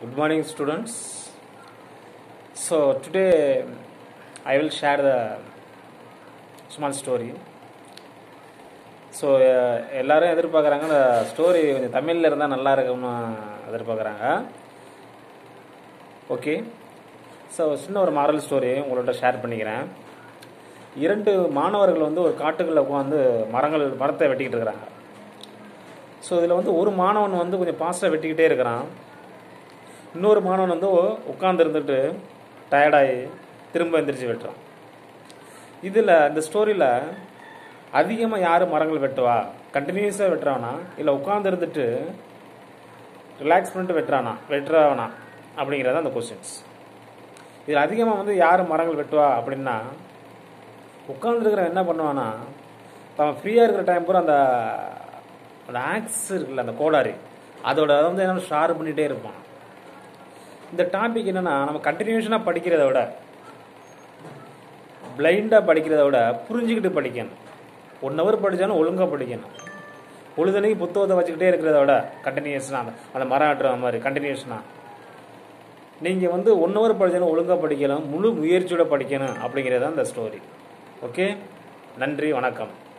Good morning, students. So today I will share the small story. So எல்லாரும் எதிர்பார்க்குறாங்க இந்த story கொஞ்சம் தமிழில் இருந்தால் நல்லா இருக்கும்னு எதிர்பார்க்குறாங்க ஓகே ஸோ சின்ன ஒரு மாரல் ஸ்டோரி உங்கள்கிட்ட ஷேர் பண்ணிக்கிறேன் இரண்டு மாணவர்கள் வந்து ஒரு காட்டுக்குள்ளே உட்காந்து மரங்கள் மரத்தை வெட்டிக்கிட்டு இருக்கிறாங்க ஸோ இதில் வந்து ஒரு மாணவன் வந்து கொஞ்சம் பாஸ்ட்டாக வெட்டிக்கிட்டே இருக்கிறான் இன்னொரு மாணவன் வந்து உட்கார்ந்து இருந்துட்டு டயர்டாகி திரும்ப எந்திரிச்சு வெட்டுறான் இதில் இந்த ஸ்டோரியில் அதிகமாக யார் மரங்கள் வெட்டுவா கண்டினியூஸாக வெட்டுறானா இல்லை உட்கார்ந்து இருந்துட்டு ரிலாக்ஸ் பண்ணிட்டு வெட்டுறானா வெட்டுறானா அப்படிங்கிறது அந்த கொஸ்டின்ஸ் இதில் அதிகமாக வந்து யார் மரங்கள் வெட்டுவா அப்படின்னா உட்காந்துருக்கிறவன் என்ன பண்ணுவானா அவன் ஃப்ரீயாக இருக்கிற டைம் பூரா அந்த அந்த ஆக்ஸ் இருக்குல்ல அந்த கோடாரி அதோட அதை வந்து என்ன ஷார்ப் பண்ணிகிட்டே இருப்பான் இந்த டாபிக் என்னன்னா நம்ம கண்டினியூஷனாக படிக்கிறத விட பிளைண்டாக படிக்கிறத விட புரிஞ்சுக்கிட்டு படிக்கணும் ஒன் ஹவர் படித்தாலும் ஒழுங்காக படிக்கணும் பொழுதனைக்கு புத்தகத்தை வச்சுக்கிட்டே இருக்கிறத விட கண்டினியூஷனாக அந்த அந்த மரம் ஆட்டுற மாதிரி கண்டினியூஷனாக நீங்கள் வந்து ஒன் ஹவர் படித்தாலும் ஒழுங்காக படிக்கலாம் முழு முயற்சியோட படிக்கணும் அப்படிங்கிறது தான் இந்த ஸ்டோரி ஓகே நன்றி வணக்கம்